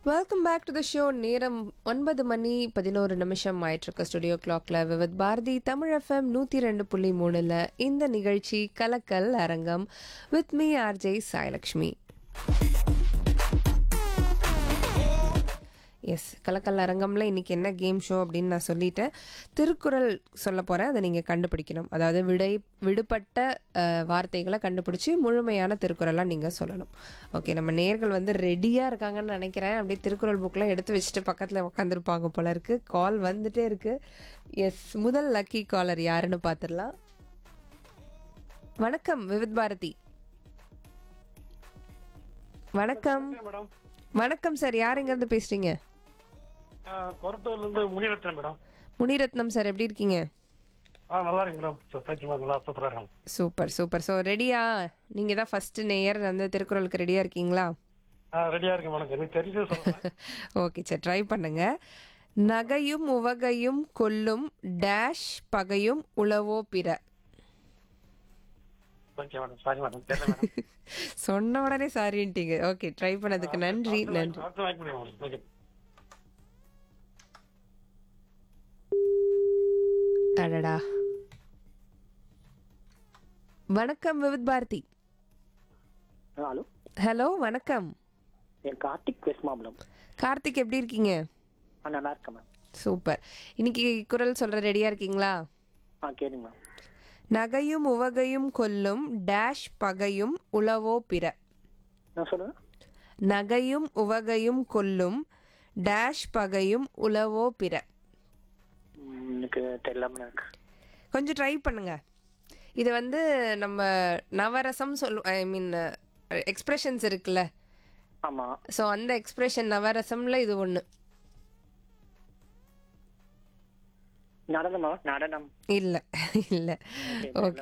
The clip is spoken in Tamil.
welcome back to the show நேரம் ஒன்பது மணி பதினோரு நிமிஷம் ஆயிட்டிருக்கு ஸ்டுடியோ கிளாக்ல விவித் பாரதி தமிழ் எஃப்எம் நூற்றி ரெண்டு புள்ளி மூணில் இந்த நிகழ்ச்சி கலக்கல் அரங்கம் வித் மீ ஆர்ஜே சாய்லக்ஷ்மி எஸ் கலக்கல் அரங்கம்ல இன்னைக்கு என்ன கேம் ஷோ அப்படின்னு நான் சொல்லிட்டேன் திருக்குறள் சொல்ல போகிறேன் அதை நீங்கள் கண்டுபிடிக்கணும் அதாவது விடை விடுபட்ட அஹ், வார்த்தைகளை கண்டுபிடிச்சி முழுமையான திருக்குறளாக நீங்கள் சொல்லணும் ஓகே நம்ம நேர்கள் வந்து ரெடியாக இருக்காங்கன்னு நினைக்கிறேன் அப்படியே திருக்குறள் புக்கெலாம் எடுத்து வச்சுட்டு பக்கத்தில் உட்காந்துருப்பாங்க போல இருக்கு கால் வந்துட்டே இருக்கு எஸ் முதல் லக்கி காலர் யாருன்னு பார்த்துடலாம் வணக்கம் விவித் பாரதி வணக்கம் மேடம் வணக்கம் சார் யார் இங்கேருந்து பேசுகிறீங்க கொரட்டூர்ல இருந்து முனிரத்னம் மேடம் முனிரத்னம் சார் எப்படி இருக்கீங்க ஆ நல்லா இருக்கு மேடம் தேங்க்யூ மேம் நல்லா சூப்பரா இருக்கும் சூப்பர் சூப்பர் ஸோ ரெடியா நீங்கள் தான் ஃபர்ஸ்ட் நேயர் அந்த திருக்குறளுக்கு ரெடியாக இருக்கீங்களா ஆ ரெடியா இருக்கு மேடம் எனக்கு தெரிஞ்சு சொல்றேன் ஓகே சார் ட்ரை பண்ணுங்க நகையும் உவகையும் கொல்லும் டேஷ் பகையும் உளவோ பிற ஓகே மேடம் சாரி மேடம் தெரியல மேடம் சொன்ன உடனே சாரின்ட்டீங்க ஓகே ட்ரை பண்ணதுக்கு நன்றி நன்றி அடுத்து வாங்கி முடியும் மேடம் ஓகே அடடா வணக்கம் விவித் பாரதி ஹலோ ஹலோ வணக்கம் என் கார்த்திக் வெஸ்ட் மாம்பலம் கார்த்திக் எப்படி இருக்கீங்க ஆ நல்லா இருக்கேன் மேம் சூப்பர் இன்னைக்கு குரல் சொல்ற ரெடியா இருக்கீங்களா ஆ கேளுங்க மேம் நகையும் உவகையும் கொல்லும் டேஷ் பகையும் உளவோ பிற நான் சொல்லுங்க நகையும் உவகையும் கொல்லும் டேஷ் பகையும் உளவோ பிற ம், எனக்கு தெரியல எனக்கு கொஞ்சம் ட்ரை பண்ணுங்க இது வந்து நம்ம நவரசம் சொல் ஐ மீன் எக்ஸ்பிரஷன்ஸ் இருக்குல்ல ஆமா ஸோ அந்த எக்ஸ்பிரஷன் நவரசம்ல இது ஒன்று நடனமா நடனம் இல்லை இல்லை ஓகே